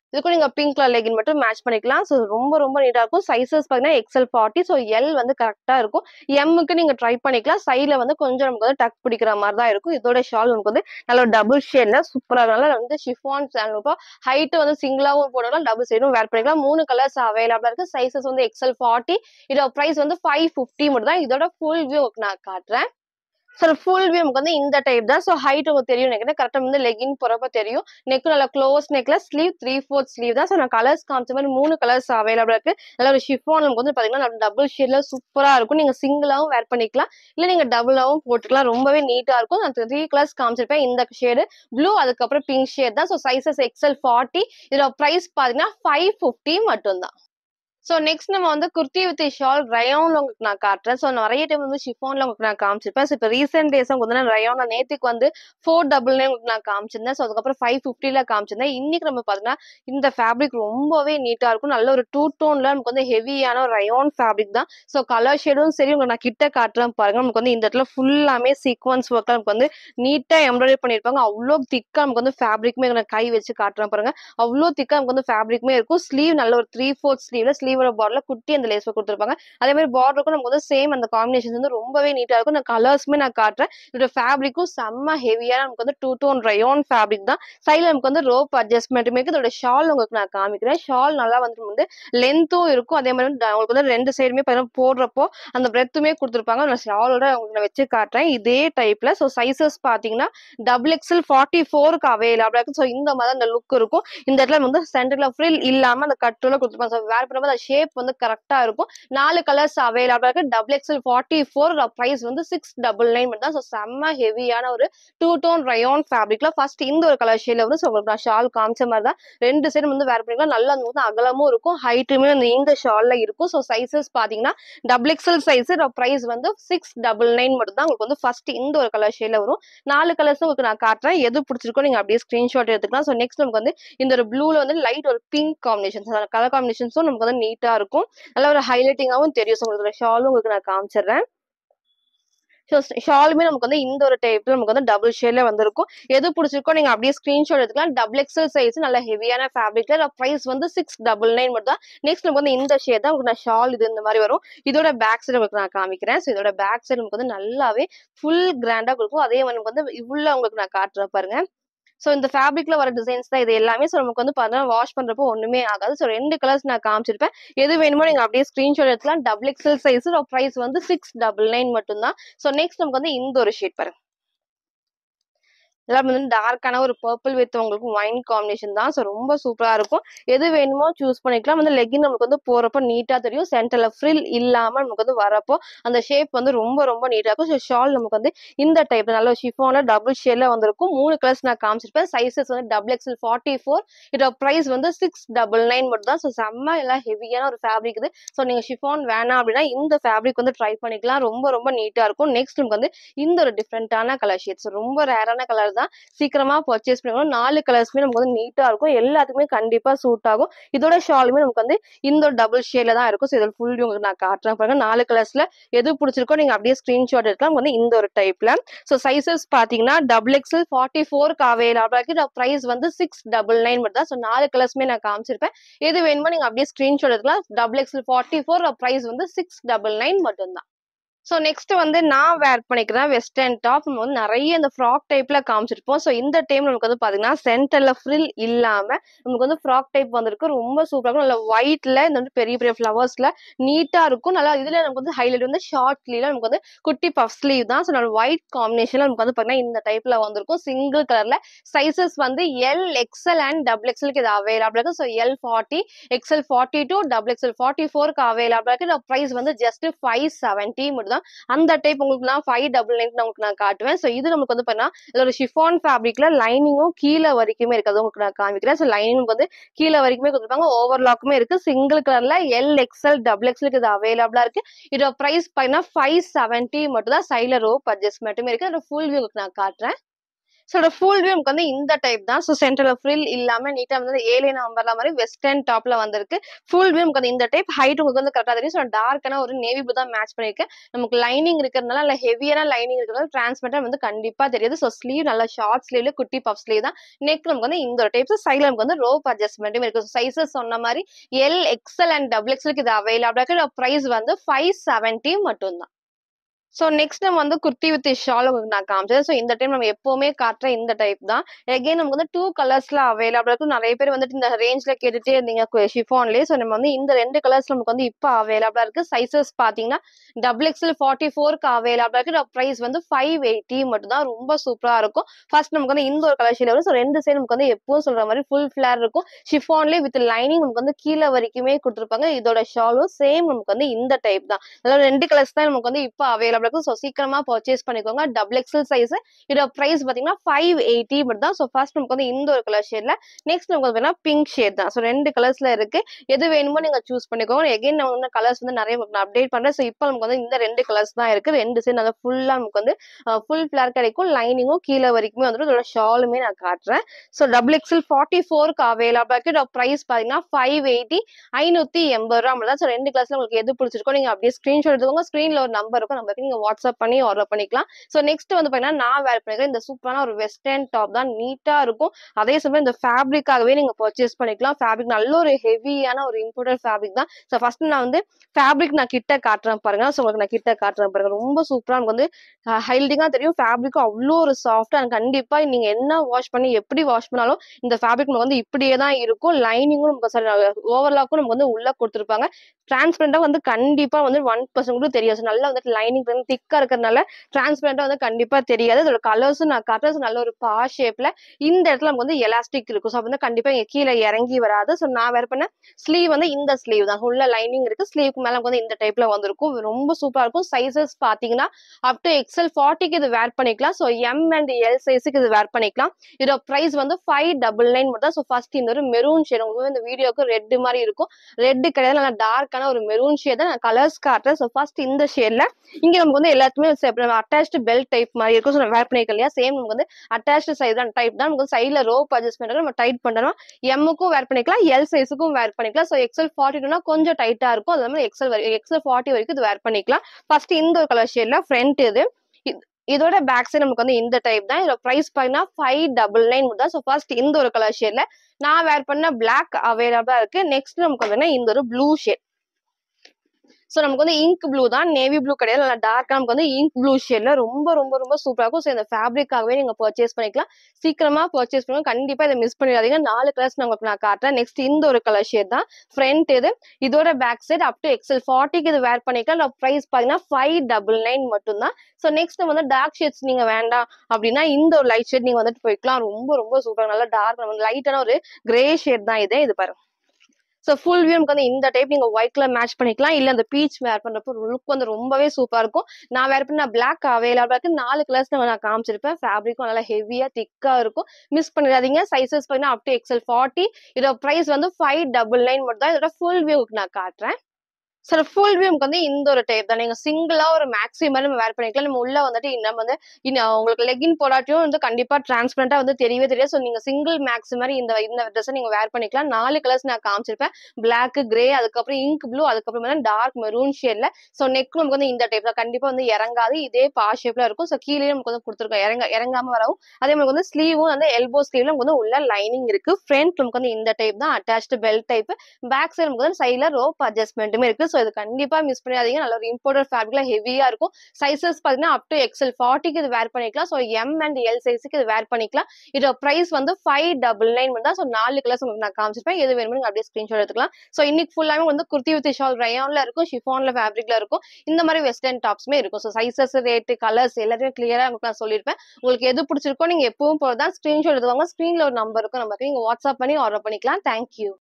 S1: இதுக்கும் நீங்க பிங்க் கலர் லெகின் மட்டும் மேட்ச் பண்ணிக்கலாம் ஸோ ரொம்ப ரொம்ப நீட்டா இருக்கும் சைஸஸ் பார்த்தீங்கன்னா எக்ஸல் ஃபார்ட்டி ஸோ எல் வந்து கரெக்டா இருக்கும் எம்முக்கு நீங்க ட்ரை பண்ணிக்கலாம் சைடில் வந்து கொஞ்சம் நமக்கு வந்து டக் பிடிக்கிற மாதிரி தான் இருக்கும் இதோட ஷால் நமக்கு வந்து நல்ல ஒரு டபுள் ஷேட்ல சூப்பரா நல்லா வந்து ஷிஃபான் இருக்கும் ஹைட் வந்து சிங்கிளாவும் போடலாம் டபுள் சைடும் வேர் பண்ணிக்கலாம் மூணு கலர்ஸ் அவைலபிளா இருக்கு சைஸஸ் வந்து எக்ஸல் ஃபார்ட்டி இதோட ப்ரைஸ் வந்து ஃபைவ் ஃபிஃப்டி மட்டும் தான் இதோட ஃபுல் வியூ நான் காட்டுறேன் ஸோ ஃபுல் வியூ நமக்கு வந்து இந்த டைப் தான் ஸோ ஹைட் உங்களுக்கு தெரியும் நினைக்கிறேன் கரெக்டாக வந்து லெகின் போகிறப்ப தெரியும் நெக் நல்லா க்ளோஸ் நெக்ல ஸ்லீவ் த்ரீ ஃபோர்த் ஸ்லீவ் தான் ஸோ நான் கலர்ஸ் காமிச்ச மாதிரி மூணு கலர்ஸ் அவைலபிள் இருக்கு நல்ல ஒரு ஷிஃபான் நமக்கு வந்து பார்த்தீங்கன்னா டபுள் ஷேட்ல சூப்பராக இருக்கும் நீங்கள் சிங்கிளாகவும் வேர் பண்ணிக்கலாம் இல்லை நீங்கள் டபுளாகவும் போட்டுக்கலாம் ரொம்பவே நீட்டாக இருக்கும் நான் த்ரீ கலர்ஸ் காமிச்சிருப்பேன் இந்த ஷேடு ப்ளூ அதுக்கப்புறம் பிங்க் ஷேட் தான் ஸோ சைஸஸ் எக்ஸல் ஃபார்ட்டி இதோட ப்ரைஸ் பார்த்தீங்கன்னா ஃபைவ் ஃபிஃப்டி மட்டும்தான் ஸோ நெக்ஸ்ட் நம்ம வந்து குர்த்தி வித் ஷால் ரயோன்ல உங்களுக்கு நான் காட்டுறேன் ஸோ நிறைய டைம் வந்து ஷிஃபான்ல உங்களுக்கு நான் காமிச்சிருப்பேன் ஸோ இப்போ ரீசெண்ட் டேஸ் உங்களுக்கு வந்து ரயோன்ல நேத்துக்கு வந்து ஃபோர் டபுள்னே உங்களுக்கு நான் காமிச்சிருந்தேன் ஸோ அதுக்கப்புறம் ஃபைவ் ஃபிஃப்டில காமிச்சிருந்தேன் இன்னைக்கு நம்ம பார்த்தீங்கன்னா இந்த ஃபேப்ரிக் ரொம்பவே நீட்டா இருக்கும் நல்ல ஒரு டூ டோன்ல நமக்கு வந்து ஹெவியான ஒரு ரயோன் ஃபேப்ரிக் தான் ஸோ கலர் ஷேடும் சரி உங்களுக்கு நான் கிட்ட காட்டுறேன் பாருங்க நமக்கு வந்து இந்த இடத்துல ஃபுல்லாமே சீக்வன்ஸ் ஒர்க் நமக்கு வந்து நீட்டா எம்ப்ராய்டரி பண்ணியிருப்பாங்க அவ்வளோ திக்கா நமக்கு வந்து ஃபேப்ரிக்குமே நான் கை வச்சு காட்டுறேன் பாருங்க அவ்வளோ திக்கா நமக்கு வந்து ஃபேப்ரிக்குமே இருக்கும் ஸ்லீவ் நல்ல ஒரு த்ரீ ஃபோர்த் ஸ்லீவ்ல ஸ்லீவோட பார்டர்ல குட்டி அந்த லேஸ் கொடுத்துருப்பாங்க அதே மாதிரி பார்டருக்கும் நமக்கு வந்து சேம் அந்த காம்பினேஷன் வந்து ரொம்பவே நீட்டா இருக்கும் நான் கலர்ஸுமே நான் காட்டுறேன் இதோட ஃபேப்ரிக்கும் செம்ம ஹெவியா நமக்கு வந்து டூ டோன் ரயோன் ஃபேப்ரிக் தான் சைடில் நமக்கு வந்து ரோப் அட்ஜஸ்ட்மெண்ட்டுமே இதோட ஷால் உங்களுக்கு நான் காமிக்கிறேன் ஷால் நல்லா வந்து வந்து லென்த்தும் இருக்கும் அதே மாதிரி வந்து உங்களுக்கு வந்து ரெண்டு சைடுமே பார்த்தீங்கன்னா போடுறப்போ அந்த பிரெத்துமே கொடுத்துருப்பாங்க நான் ஷாலோட உங்களுக்கு நான் வச்சு காட்டுறேன் இதே டைப்ல ஸோ சைசஸ் பார்த்தீங்கன்னா டபுள் எக்ஸ்எல் ஃபார்ட்டி ஃபோருக்கு அவைலபிளா இருக்கு ஸோ இந்த மாதிரி அந்த லுக் இருக்கும் இந்த இடத்துல வந்து சென்டர்ல ஃப்ரில் இல்லாம அந்த கட்டுல கொடுத்துருப்பாங்க ஸோ வேர் பண்ணும்போது அந்த ஷேப் வந்து கரெக்டா இருக்கும் நாலு கலர்ஸ் அவைலபிளா இருக்கு double XL forty four price வந்து சிக்ஸ் டபுள் நைன் தான் ஸோ செம்ம ஹெவியான ஒரு டூ டோன் ரயோன் ஃபேப்ரிக்ல ஃபர்ஸ்ட் இந்த ஒரு கலர் ஷேட்ல வந்து ஸோ உங்களுக்கு நான் ஷால் காமிச்ச மாதிரி தான் ரெண்டு சைடு வந்து வேர் பண்ணிக்கலாம் நல்லா அந்த வந்து அகலமும் இருக்கும் ஹைட்டுமே வந்து இந்த ஷால்ல இருக்கும் ஸோ சைசஸ் பாத்தீங்கன்னா டபுள் எக்ஸ்எல் சைஸ் ப்ரைஸ் வந்து சிக்ஸ் டபுள் நைன் மட்டும் தான் உங்களுக்கு வந்து ஃபர்ஸ்ட் இந்த ஒரு கலர் ஷேட்ல வரும் நாலு கலர்ஸ் உங்களுக்கு நான் காட்டுறேன் எது பிடிச்சிருக்கோ நீங்க அப்படியே ஸ்கிரீன்ஷாட் எடுத்துக்கலாம் ஸோ நெக்ஸ்ட் நமக்கு வந்து இந்த ஒரு ப்ளூல வந்து லைட் ஒரு பிங்க் காம்பினேஷன் கலர் காம்பினேஷன்ஸும் நமக்கு வந்து நீட்டா இருக்கும் நல்ல ஒரு ஹைலைட்டிங்காகவும் தெரியும் ஸோ உங்களுக்கு ஷாலும் உங்களுக்கு நான் காமிச்சிடுறேன் ஸோ ஷாலுமே நமக்கு வந்து இந்த ஒரு டைப்ல நமக்கு வந்து டபுள் ஷேட்ல வந்திருக்கும் எது பிடிச்சிருக்கோ நீங்க அப்படியே ஸ்கிரீன்ஷாட் எடுத்துக்கலாம் டபுள் எக்ஸல் சைஸ் நல்ல ஹெவியான ஃபேப்ரிக்ல ப்ரைஸ் வந்து சிக்ஸ் டபுள் நைன் மட்டும் தான் நெக்ஸ்ட் நமக்கு வந்து இந்த ஷேட் தான் உங்களுக்கு நான் ஷால் இது இந்த மாதிரி வரும் இதோட பேக் சைடு உங்களுக்கு நான் காமிக்கிறேன் ஸோ இதோட பேக் சைடு நமக்கு வந்து நல்லாவே ஃபுல் கிராண்டா கொடுக்கும் அதே மாதிரி நமக்கு வந்து இவ்வளோ உங்களுக்கு நான் காட்டுறேன் பாருங்க ஸோ இந்த ஃபேப்ரிக்ல வர டிசைன்ஸ் தான் இது எல்லாமே ஸோ நமக்கு வந்து பார்த்தீங்கன்னா வாஷ் பண்றப்போ ஒண்ணுமே ஆகாது ஸோ ரெண்டு கலர்ஸ் நான் காமிச்சிருப்பேன் எது வேணுமோ நீங்க அப்படியே ஸ்கிரீன்ஷாட் எடுத்துலாம் டபுள் எக்ஸல் சைஸ் ப்ரைஸ் வந்து சிக்ஸ் டபுள் நைன் மட்டும் தான் ஸோ நெக்ஸ்ட் நமக்கு வந்து இந்த ஒரு ஷீட் பாருங்க எல்லாம் வந்து டார்க்கான ஒரு பர்பிள் வித் உங்களுக்கு ஒயின் காம்பினேஷன் தான் ஸோ ரொம்ப சூப்பரா இருக்கும் எது வேணுமோ சூஸ் பண்ணிக்கலாம் வந்து லெகின் நமக்கு வந்து போறப்போ நீட்டா தெரியும் சென்டர்ல ஃப்ரில் இல்லாம நமக்கு வந்து வரப்போ அந்த ஷேப் வந்து ரொம்ப ரொம்ப நீட்டா இருக்கும் ஸோ ஷால் நமக்கு வந்து இந்த டைப் நல்ல ஷிஃபான டபுள் ஷேட்ல வந்திருக்கும் மூணு கலர்ஸ் நான் காமிச்சிருப்பேன் சைசஸ் வந்து டபுள் எக்ஸ்எல் ஃபார்ட்டி ஃபோர் இதோட ப்ரைஸ் வந்து சிக்ஸ் டபுள் நைன் மட்டும் தான் ஸோ செம்ம எல்லாம் ஹெவியான ஒரு ஃபேப்ரிக் இது ஸோ நீங்க ஷிஃபான் வேணாம் அப்படின்னா இந்த ஃபேப்ரிக் வந்து ட்ரை பண்ணிக்கலாம் ரொம்ப ரொம்ப நீட்டா இருக்கும் நெக்ஸ்ட் நமக்கு வந்து இந்த ஒரு டிஃப்ரெண்டான கலர் ஷேட்ஸ் ரொம்ப ரேரான கலர் தான் சீக்கிரமா பர்ச்சேஸ் பண்ணிக்கணும் நாலு கலர்ஸ்மே நமக்கு வந்து நீட்டா இருக்கும் எல்லாத்துக்குமே கண்டிப்பா சூட் ஆகும் இதோட ஷாலுமே நமக்கு வந்து இந்த ஒரு டபுள் ஷேட்ல தான் இருக்கும் ஸோ இதில் ஃபுல் உங்களுக்கு நான் காட்டுறேன் பாருங்க நாலு கலர்ஸ்ல எது பிடிச்சிருக்கோ நீங்க அப்படியே ஸ்கிரீன்ஷாட் எடுக்கலாம் வந்து இந்த ஒரு டைப்ல ஸோ சைசஸ் பாத்தீங்கன்னா டபுள் எக்ஸ்எல் ஃபார்ட்டி ஃபோருக்கு அவைலபிளா இருக்கு ப்ரைஸ் வந்து சிக்ஸ் டபுள் நைன் மட்டும் தான் ஸோ நாலு கலர்ஸ்மே நான் காமிச்சிருப்பேன் எது வேணுமோ நீங்க அப்படியே ஸ்கிரீன்ஷாட் எடுக்கலாம் double XL forty four price வந்து சிக்ஸ் டபுள் நைன் மட்டும் தான் ஸோ நெக்ஸ்ட் வந்து நான் வேர் பண்ணிக்கிறேன் வெஸ்டர்ன் டாப் நம்ம வந்து நிறைய இந்த ஃப்ராக் டைப்ல காமிச்சிருப்போம் ஸோ இந்த டைம் நமக்கு வந்து பாத்தீங்கன்னா சென்டர்ல ஃப்ரில் இல்லாம நமக்கு வந்து ஃப்ராக் டைப் வந்திருக்கு ரொம்ப சூப்பரா இருக்கும் நல்ல ஒயிட்ல இந்த வந்து பெரிய பெரிய ஃபிளவர்ஸ்ல நீட்டா இருக்கும் நல்லா இதுல நமக்கு வந்து ஹைலைட் வந்து ஷார்ட் ஸ்லீவ்ல நமக்கு வந்து குட்டி பஃப் ஸ்லீவ் தான் ஸோ நல்ல ஒயிட் காம்பினேஷன்ல நமக்கு வந்து பாத்தீங்கன்னா இந்த டைப்ல வந்திருக்கும் சிங்கிள் கலர்ல சைசஸ் வந்து எல் எக்ஸ்எல் அண்ட் டபுள் எக்ஸ்எல்க்கு இது அவைலபிள் இருக்கு so L forty XL forty two double XL forty ஃபோருக்கு அவைலபிள் இருக்கு ப்ரைஸ் வந்து ஜஸ்ட் ஃபைவ் செவன்ட்டி மட்டும் தான் அந்த டைப் உங்களுக்கு நான் ஃபைவ் டபுள் நைன் உங்களுக்கு நான் காட்டுவேன் ஸோ இது நமக்கு வந்து பார்த்தீங்கன்னா இதுல ஒரு ஷிஃபான் ஃபேப்ரிக்ல லைனிங்கும் கீழே வரைக்குமே இருக்கு அது உங்களுக்கு நான் காமிக்கிறேன் ஸோ லைனிங் வந்து கீழே வரைக்குமே கொடுத்துருப்பாங்க ஓவர்லாக்குமே இருக்கு சிங்கிள் கலர்ல எல் எக்ஸ்எல் டபுள் எக்ஸ்எலுக்கு இது அவைலபிளா இருக்கு இதோட ப்ரைஸ் பார்த்தீங்கன்னா ஃபைவ் செவன்ட்டி மட்டும் தான் சைடில் ரோப் அட்ஜஸ்ட்மெண்ட்டுமே இருக்கு அதோட ஃபுல் வியூ உங்களுக்கு நான் காட்டுறேன் ஸோ ஃபுல் வியூ நமக்கு வந்து இந்த டைப் தான் ஸோ சென்டர்ல ஃப்ரில் இல்லாம நீட்டா வந்து ஏலியன் அம்பர்லா மாதிரி வெஸ்டர்ன் டாப்ல வந்திருக்கு ஃபுல் வியூ நமக்கு வந்து இந்த டைப் ஹைட் உங்களுக்கு வந்து கரெக்டா தெரியும் ஸோ டார்க்கான ஒரு நேவி ப்ளூ தான் மேட்ச் பண்ணிருக்கேன் நமக்கு லைனிங் இருக்கிறதுனால நல்ல ஹெவியான லைனிங் இருக்கிறதுனால டிரான்ஸ்பரண்டா வந்து கண்டிப்பா தெரியுது ஸோ ஸ்லீவ் நல்லா ஷார்ட் ஸ்லீவ்ல குட்டி பஃப் ஸ்லீவ் தான் நெக் நமக்கு வந்து இந்த ஒரு டைப் சைட்ல நமக்கு வந்து ரோப் அட்ஜஸ்ட்மெண்ட்டும் இருக்கு சைஸஸ் சொன்ன மாதிரி எல் எக்ஸ்எல் அண்ட் டபுள் எக்ஸ்எலுக்கு இது அவைலபிளா இருக்கு ப்ரைஸ் வந்து ஃபைவ் செவன்ட்டி மட்டும் தான் ஸோ நெக்ஸ்ட் நம்ம வந்து குர்த்தி வித் ஷால் உங்களுக்கு நான் காமிச்சேன் ஸோ இந்த டைம் நம்ம எப்பவுமே காட்டுற இந்த டைப் தான் எகைன் நமக்கு வந்து டூ கலர்ஸ்ல அவைலபிள் இருக்கும் நிறைய பேர் வந்துட்டு இந்த ரேஞ்ச்ல கேட்டுட்டே இருந்தீங்க ஷிஃபான்லேயே ஸோ நம்ம வந்து இந்த ரெண்டு கலர்ஸ் நமக்கு வந்து இப்போ அவைலபிளா இருக்கு சைசஸ் பார்த்தீங்கன்னா டபுள் எக்ஸ்எல் ஃபார்ட்டி ஃபோருக்கு அவைலபிளா இருக்கு ப்ரைஸ் வந்து ஃபைவ் எயிட்டி மட்டும் தான் ரொம்ப சூப்பரா இருக்கும் ஃபர்ஸ்ட் நமக்கு வந்து இந்த ஒரு கலர் ஷேட் வரும் ஸோ ரெண்டு சைடு நமக்கு வந்து எப்பவும் சொல்ற மாதிரி ஃபுல் ஃபிளேர் இருக்கும் ஷிஃபான்லேயே வித் லைனிங் நமக்கு வந்து கீழே வரைக்குமே கொடுத்துருப்பாங்க இதோட ஷாலும் சேம் நமக்கு வந்து இந்த டைப் தான் அதாவது ரெண்டு கலர்ஸ் தான் நமக்கு வந்து இப்போ அவைலபிள் இருக்கும் ஸோ சீக்கிரமா பர்ச்சேஸ் பண்ணிக்கோங்க டபுள் எக்ஸல் சைஸ் இதோட ப்ரைஸ் பார்த்தீங்கன்னா ஃபைவ் எயிட்டி மட்டும் தான் ஸோ ஃபர்ஸ்ட் நமக்கு வந்து இந்த ஒரு கலர் ஷேட்ல நெக்ஸ்ட் நமக்கு வந்து பிங்க் ஷேட் தான் ஸோ ரெண்டு கலர்ஸ்ல இருக்கு எது வேணுமோ நீங்க சூஸ் பண்ணிக்கோங்க எகைன் நம்ம வந்து கலர்ஸ் வந்து நிறைய அப்டேட் பண்றேன் ஸோ இப்போ நமக்கு வந்து இந்த ரெண்டு கலர்ஸ் தான் இருக்கு ரெண்டு சைடு நல்லா ஃபுல்லா நமக்கு வந்து ஃபுல் ஃபிளார் கிடைக்கும் லைனிங்கும் கீழே வரைக்குமே வந்துட்டு இதோட ஷாலுமே நான் காட்டுறேன் ஸோ டபுள் எக்ஸல் ஃபார்ட்டி ஃபோருக்கு அவைலபிள் இருக்கு இதோட ப்ரைஸ் பார்த்தீங்கன்னா ஃபைவ் எயிட்டி ஐநூத்தி எண்பது ரூபா மட்டும் தான் ஸோ ரெண்டு கிளாஸ்ல உங்களுக்கு எது பிடிச்சிருக்கோ நீங்க அப்படியே ஸ்கிரீன்ஷாட் எடுத்துக்கோங்க ஸ்க்ரீன்ல ஒரு நம்பர் இருக்கும் நம்பருக்கு நீங்க வாட்ஸ்அப் பண்ணி ஆர்டர் பண்ணிக்கலாம் ஸோ நெக்ஸ்ட் வந்து பார்த்தீங்கன்னா நான் வேர் பண்ணிக்கிறேன் இந்த சூப்பரான ஒரு வெஸ்டர்ன் டாப் தான் நீட்டா இருக்கும் அதே சமயம் இந்த ஃபேப்ரிக்காகவே நீங்க பர்ச்சேஸ் பண்ணிக்கலாம் ஃபேப்ரிக் நல்ல ஒரு ஹெவியான ஒரு இம்போர்ட்டட் ஃபேப்ரிக் தான் ஸோ ஃபர்ஸ்ட் நான் வந்து ஃபேப்ரிக் நான் கிட்ட காட்டுறேன் பாருங்க ஸோ உங்களுக்கு நான் கிட்ட காட்டுறேன் பாருங்க ரொம்ப சூப்பரா நமக்கு வந்து ஹைல்டிங்காக தெரியும் ஃபேப்ரிக்கும் அவ்வளோ ஒரு சாஃப்டா கண்டிப்பா நீங்க என்ன வாஷ் பண்ணி எப்படி வாஷ் பண்ணாலும் இந்த ஃபேப்ரிக் நமக்கு வந்து இப்படியே தான் இருக்கும் லைனிங்கும் நமக்கு சரி ஓவர்லாக்கும் நமக்கு வந்து உள்ள கொடுத்துருப்பாங்க டிரான்ஸ்பரண்டா வந்து கண்டிப்பா வந்து ஒன் பர்சன்ட் கூட தெரியாது So, நல்லா வந்துட்டு லைனிங் வந்து திக்கா இருக்கிறதுனால டிரான்ஸ்பரண்டா வந்து கண்டிப்பா தெரியாது அதோட கலர்ஸும் நான் காட்டுறது நல்ல ஒரு பா ஷேப்ல இந்த இடத்துல நமக்கு வந்து எலாஸ்டிக் இருக்கும் ஸோ வந்து கண்டிப்பா இங்க கீழே இறங்கி வராது ஸோ நான் வேர் பண்ண ஸ்லீவ் வந்து இந்த ஸ்லீவ் தான் உள்ள லைனிங் இருக்கு ஸ்லீவ்க்கு மேல நமக்கு வந்து இந்த டைப்ல வந்திருக்கும் ரொம்ப சூப்பரா இருக்கும் சைசஸ் பாத்தீங்கன்னா அப் டு எக்ஸ்எல் ஃபார்ட்டிக்கு இது வேர் பண்ணிக்கலாம் ஸோ எம் அண்ட் எல் சைஸுக்கு இது வேர் பண்ணிக்கலாம் இதோட ப்ரைஸ் வந்து ஃபைவ் டபுள் நைன் மட்டும் ஸோ ஃபர்ஸ்ட் இந்த ஒரு மெரூன் ஷேட் உங்களுக்கு இந்த வீடியோக்கு ரெட் மாதிரி இருக்கும் ரெட் கிடையாது நல்லா டார்க்கான ஒரு மெரூன் ஷேட் தான் நான் கலர்ஸ் காட்டுறேன் ஸோ ஃபர்ஸ்ட் இந்த ஷேட்ல இங்க நமக்கு வந்து எல்லாத்துமே அட்டாச்டு பெல்ட் டைப் மாதிரி இருக்கும் ஸோ வேர் பண்ணிக்கலாம் இல்லையா சேம் நமக்கு வந்து அட்டாச்டு சைஸ் தான் டைப் தான் நமக்கு சைட்ல ரோப் அட்ஜஸ்ட்மெண்ட் நம்ம டைட் பண்ணணும் எம்முக்கும் வேர் பண்ணிக்கலாம் எல் சைஸுக்கும் வேர் பண்ணிக்கலாம் ஸோ எக்ஸல் ஃபார்ட்டி டூனா கொஞ்சம் டைட்டா இருக்கும் அது மாதிரி எக்ஸல் எக்ஸல் ஃபார்ட்டி வரைக்கும் இது வேர் பண்ணிக்கலாம் ஃபர்ஸ்ட் இந்த ஒரு கலர் ஷேட்ல ஃப்ரண்ட் இது இது- இதோட பேக் சைடு நமக்கு வந்து இந்த டைப் தான் இதோட பிரைஸ் பாத்தீங்கன்னா ஃபைவ் டபுள் நைன் தான் ஸோ ஃபர்ஸ்ட் இந்த ஒரு கலர் ஷேட்ல நான் வேர் பண்ண பிளாக் அவைலபிளா இருக்கு நெக்ஸ்ட் நமக்கு வந்து இந்த ஒரு ப்ளூ ஷேட் ஸோ நமக்கு வந்து இங்க் ப்ளூ தான் நேவி ப்ளூ கிடையாது நல்லா டார்க்காக நமக்கு வந்து இங்க் ப்ளூ ஷேட்ல ரொம்ப ரொம்ப ரொம்ப சூப்பராக இருக்கும் ஸோ இந்த ஃபேப்ரிக்காகவே நீங்க பர்ச்சேஸ் பண்ணிக்கலாம் சீக்கிரமா பர்ச்சேஸ் பண்ணுங்க கண்டிப்பா இதை மிஸ் பண்ணிடாதீங்க நாலு கலர்ஸ் நான் உங்களுக்கு நான் காட்டுறேன் நெக்ஸ்ட் இந்த ஒரு கலர் ஷேட் தான் ஃப்ரண்ட் இது இதோட back side up to XL ஃபார்ட்டிக்கு இது வேர் பண்ணிக்கலாம் ப்ரைஸ் பார்த்தீங்கன்னா ஃபைவ் டபுள் நைன் மட்டும் தான் ஸோ நெக்ஸ்ட் வந்து டார்க் ஷேட்ஸ் நீங்க வேண்டாம் அப்படின்னா இந்த ஒரு லைட் ஷேட் நீங்க வந்துட்டு போய்க்கலாம் ரொம்ப ரொம்ப சூப்பராக நல்லா டார்க் லைட்டான ஒரு கிரே ஷேட் தான் இது இது பாருங்க ஸோ ஃபுல் வியூ நமக்கு வந்து இந்த டைப் நீங்க ஒயிட் கலர் மேட்ச் பண்ணிக்கலாம் இல்ல அந்த பீச் வேர் பண்றப்போ லுக் வந்து ரொம்பவே சூப்பரா இருக்கும் நான் வேர் பண்ண பிளாக் அவைலபிளா இருக்கு நாலு கலர்ஸ் நான் காமிச்சிருப்பேன் ஃபேப்ரிக்கும் நல்லா ஹெவியா திக்கா இருக்கும் மிஸ் பண்ணிடாதீங்க சைசஸ் பார்த்தீங்கன்னா அப் டு எக்ஸல் ஃபார்ட்டி இதோட பிரைஸ் வந்து ஃபைவ் டபுள் நைன் மட்டும் தான் இதோட ஃபுல் வியூக்கு நான் காட்டுறேன் சார் ஃபுல் வியூ நமக்கு வந்து இந்த ஒரு டைப் தான் நீங்க சிங்கிளா ஒரு மேக்ஸி மாதிரி நம்ம வேர் பண்ணிக்கலாம் நம்ம உள்ள வந்துட்டு நம்ம வந்து இன்னும் உங்களுக்கு லெகின் போடாட்டியும் வந்து கண்டிப்பா டிரான்ஸ்பரண்டா வந்து தெரியவே தெரியாது ஸோ நீங்க சிங்கிள் மேக்ஸி மாதிரி இந்த இந்த ட்ரெஸ் நீங்க வேர் பண்ணிக்கலாம் நாலு கலர்ஸ் நான் காமிச்சிருப்பேன் பிளாக் கிரே அதுக்கப்புறம் இங்க் ப்ளூ அதுக்கப்புறம் டார்க் மெரூன் ஷேட்ல ஸோ நெக் நமக்கு வந்து இந்த டைப் தான் கண்டிப்பா வந்து இறங்காது இதே பா ஷேப்ல இருக்கும் ஸோ கீழே நமக்கு வந்து கொடுத்துருக்கோம் இறங்க இறங்காம வரவும் அதே மாதிரி வந்து ஸ்லீவும் வந்து எல்போ ஸ்லீவ்ல நமக்கு வந்து உள்ள லைனிங் இருக்கு ஃப்ரண்ட் நமக்கு வந்து இந்த டைப் தான் attached belt type back side நமக்கு வந்து சைட்ல ரோப் அட்ஜஸ்ட்மெண்ட்டுமே இருக்கு ஸோ இது கண்டிப்பா மிஸ் பண்ணிடாதீங்க நல்ல ஒரு இம்போர்ட்டட் ஃபேப்ரிக்ல ஹெவியா இருக்கும் சைசஸ் பாத்தீங்கன்னா அப் டு எக்ஸல் ஃபார்ட்டிக்கு இது வேர் பண்ணிக்கலாம் ஸோ எம் அண்ட் எல் சைஸுக்கு இது வேர் பண்ணிக்கலாம் இதோட பிரைஸ் வந்து ஃபைவ் டபுள் நைன் தான் ஸோ நாலு கலர்ஸ் உங்களுக்கு நான் காமிச்சிருப்பேன் எது வேணுமோ நீங்க அப்படியே ஸ்கிரீன்ஷாட் எடுத்துக்கலாம் ஸோ இன்னைக்கு ஃபுல்லாமே வந்து குர்த்தி வித் ஷால் ரயான்ல இருக்கும் ஷிஃபான்ல ஃபேப்ரிக்ல இருக்கும் இந்த மாதிரி வெஸ்டர்ன் டாப்ஸ்மே இருக்கும் ஸோ சைசஸ் ரேட்டு கலர்ஸ் எல்லாத்தையும் கிளியரா உங்களுக்கு நான் சொல்லியிருப்பேன் உங்களுக்கு எது பிடிச்சிருக்கோ நீங்க எப்பவும் போலதான் ஸ்கிரீன்ஷாட் எடுத்துவாங்க ஸ்க்ரீன்ல ஒரு நம்பர் இருக்கும் நமக்கு நீங்க வாட்ஸ்அப் பண்ணி ஆர்டர் பண்ணிக்கலாம் தேங்க்யூ